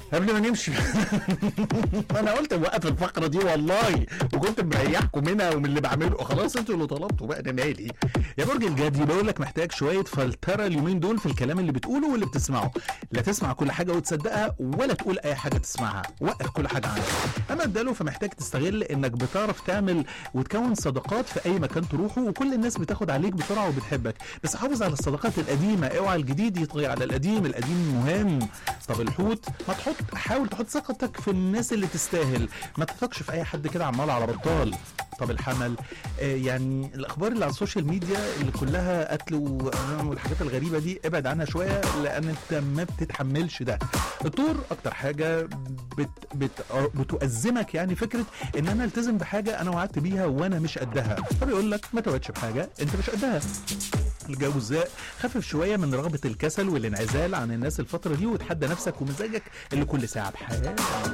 قبل ما نمشي انا قلت وقف الفقره دي والله وكنت مريحكم منها ومن اللي بعمله خلاص انتوا اللي طلبتوا بقى انا مالي يا برج الجدي بقول لك محتاج شويه فلتره اليومين دول في الكلام اللي بتقوله واللي بتسمعه لا تسمع كل حاجه وتصدقها ولا تقول اي حاجه تسمعها وقف كل حاجه عنك اما الدلو فمحتاج تستغل انك بتعرف تعمل وتكون صداقات في اي مكان تروحه وكل الناس بتاخد عليك بسرعه وبتحبك بس حافظ على الصداقات القديمه اوعى الجديد يطغي على القديم القديم مهم طب الحوت ما تحط حاول تحط ثقتك في الناس اللي تستاهل ما تثقش في اي حد كده عمال على بطال طب الحمل آه يعني الاخبار اللي على السوشيال ميديا اللي كلها قتل و- والحاجات الغريبه دي ابعد عنها شويه لان انت ما بتتحملش ده الطور اكتر حاجه بت بت بتؤزمك يعني فكره ان انا التزم بحاجه انا وعدت بيها وانا مش قدها فبيقول لك ما توعدش بحاجه انت مش قدها الجوزاء خفف شويه من رغبه الكسل والانعزال عن الناس الفتره دي وتحدى نفسك ومزاجك اللي كل ساعه بحال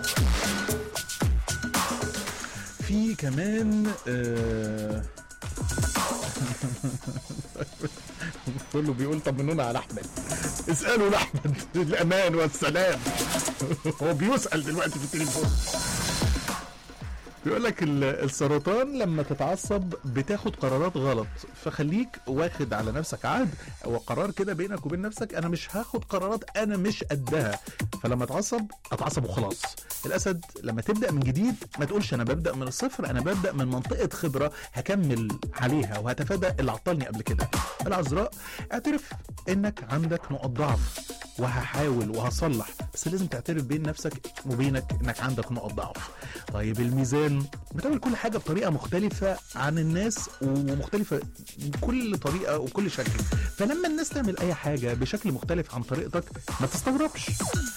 في كمان آه كله بيقول طمنونا على احمد اسالوا لاحمد الامان والسلام هو بيسال دلوقتي في التليفون بيقول لك ال- السرطان لما تتعصب بتاخد قرارات غلط فخليك واخد على نفسك عهد او قرار كده بينك وبين نفسك انا مش هاخد قرارات انا مش قدها فلما اتعصب اتعصب وخلاص الاسد لما تبدا من جديد ما تقولش انا ببدا من الصفر انا ببدا من منطقه خبره هكمل عليها وهتفادى اللي عطلني قبل كده العذراء اعترف انك عندك نقط ضعف وهحاول وهصلح بس لازم تعترف بين نفسك وبينك انك عندك نقط ضعف طيب الميزان بتعمل كل حاجه بطريقه مختلفه عن الناس ومختلفه بكل طريقه وكل شكل فلما الناس تعمل اي حاجه بشكل مختلف عن طريقتك ما تستغربش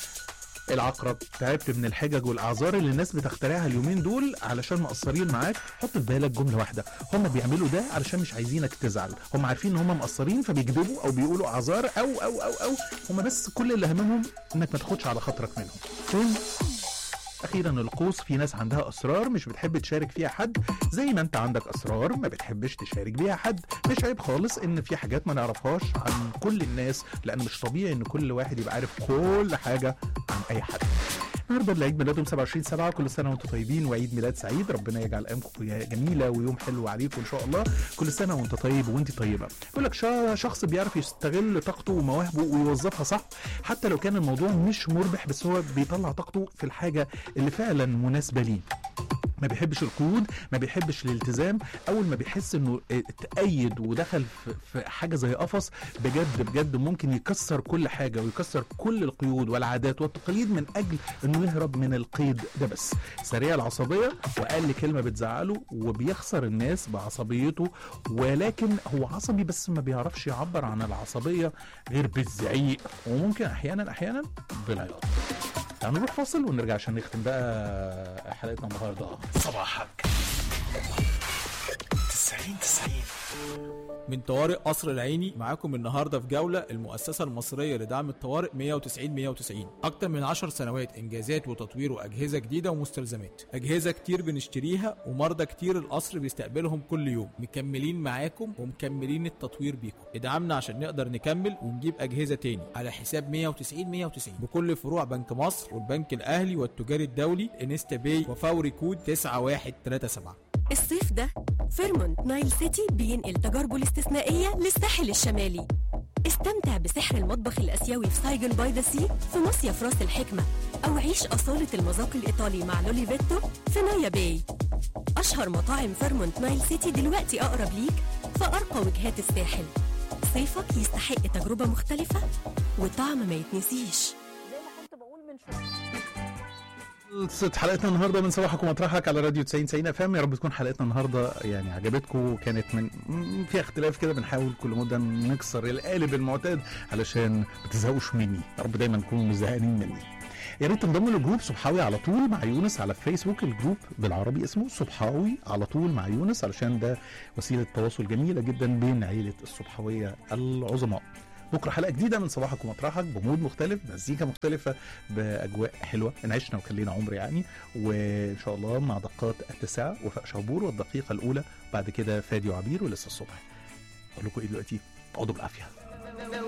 العقرب تعبت من الحجج والاعذار اللي الناس بتخترعها اليومين دول علشان مقصرين معاك حط في بالك جمله واحده هم بيعملوا ده علشان مش عايزينك تزعل هم عارفين ان هم مقصرين فبيكذبوا او بيقولوا اعذار او او او او هم بس كل اللي هممهم انك ما تاخدش على خاطرك منهم فين اخيرا القوس في ناس عندها اسرار مش بتحب تشارك فيها حد زي ما انت عندك اسرار ما بتحبش تشارك بيها حد مش عيب خالص ان في حاجات ما نعرفهاش عن كل الناس لان مش طبيعي ان كل واحد يبقى عارف كل حاجه عن اي حد النهارده اللي عيد ميلادهم 27 7 كل سنه وانتم طيبين وعيد ميلاد سعيد ربنا يجعل ايامكم جميله ويوم حلو عليكم ان شاء الله كل سنه وانت طيب وانت طيبه يقول لك شا- شخص بيعرف يستغل طاقته ومواهبه ويوظفها صح حتى لو كان الموضوع مش مربح بس هو بيطلع طاقته في الحاجه اللي فعلا مناسبه ليه ما بيحبش القيود ما بيحبش الالتزام اول ما بيحس انه اتأيد ودخل في- في حاجه زي قفص بجد بجد ممكن يكسر كل حاجه ويكسر كل القيود والعادات والتقاليد من اجل انه يهرب من القيد ده بس سريع العصبيه واقل كلمه بتزعله وبيخسر الناس بعصبيته ولكن هو عصبي بس ما بيعرفش يعبر عن العصبيه غير بالزعيق وممكن احيانا احيانا بالعياط تعالوا نروح فاصل ونرجع عشان نختم بقى حلقتنا النهارده صباحك 90 90 من طوارئ قصر العيني معاكم النهارده في جوله المؤسسه المصريه لدعم الطوارئ 190 190 اكتر من 10 سنوات انجازات وتطوير واجهزه جديده ومستلزمات اجهزه كتير بنشتريها ومرضى كتير القصر بيستقبلهم كل يوم مكملين معاكم ومكملين التطوير بيكم ادعمنا عشان نقدر نكمل ونجيب اجهزه تاني على حساب 190 190 بكل فروع بنك مصر والبنك الاهلي والتجاري الدولي انستا باي وفوري كود 9137 الصيف ده فيرمونت نايل سيتي بينقل تجاربه الاستثنائية للساحل الشمالي استمتع بسحر المطبخ الآسيوي في سايجن باي ذا سي في مصيف راس الحكمة أو عيش أصالة المذاق الإيطالي مع لولي فيتو في نايا باي أشهر مطاعم فيرمونت نايل سيتي دلوقتي أقرب ليك في أرقى وجهات الساحل صيفك يستحق تجربة مختلفة وطعم ما يتنسيش خلصت حلقتنا النهارده من صباحك ومطرحك على راديو 90 90 اف ام يا رب تكون حلقتنا النهارده يعني عجبتكم وكانت من م- فيها اختلاف كده بنحاول كل مده نكسر القالب المعتاد علشان ما تزهقوش مني يا رب دايما تكونوا مش زهقانين مني يا ريت تنضموا للجروب صبحاوي على طول مع يونس على فيسبوك الجروب بالعربي اسمه صبحاوي على طول مع يونس علشان ده وسيله تواصل جميله جدا بين عيله الصبحاويه العظماء بكره حلقه جديده من صباحك ومطرحك بمود مختلف مزيكا مختلفه باجواء حلوه ان عشنا وكان لينا عمر يعني وان شاء الله مع دقات التسعه وفاء شهبور والدقيقه الاولى بعد كده فادي وعبير ولسه الصبح اقول لكم ايه دلوقتي اقعدوا بالعافيه